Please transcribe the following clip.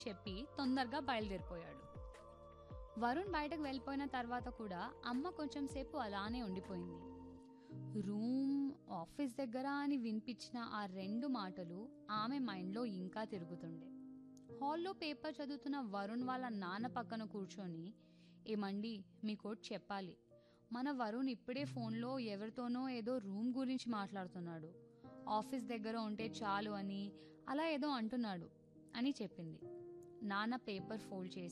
చెప్పి తొందరగా బయలుదేరిపోయాడు వరుణ్ బయటకు వెళ్ళిపోయిన తర్వాత కూడా అమ్మ కొంచెం సేపు అలానే ఉండిపోయింది రూమ్ ఆఫీస్ దగ్గర అని వినిపించిన ఆ రెండు మాటలు ఆమె మైండ్లో ఇంకా తిరుగుతుండే హాల్లో పేపర్ చదువుతున్న వరుణ్ వాళ్ళ నాన్న పక్కన కూర్చొని ఏమండి మీకోటి చెప్పాలి మన వరుణ్ ఇప్పుడే ఫోన్లో ఎవరితోనో ఏదో రూమ్ గురించి మాట్లాడుతున్నాడు ఆఫీస్ దగ్గర ఉంటే చాలు అని అలా ఏదో అంటున్నాడు అని చెప్పింది నాన్న పేపర్ ఫోల్డ్ చేసి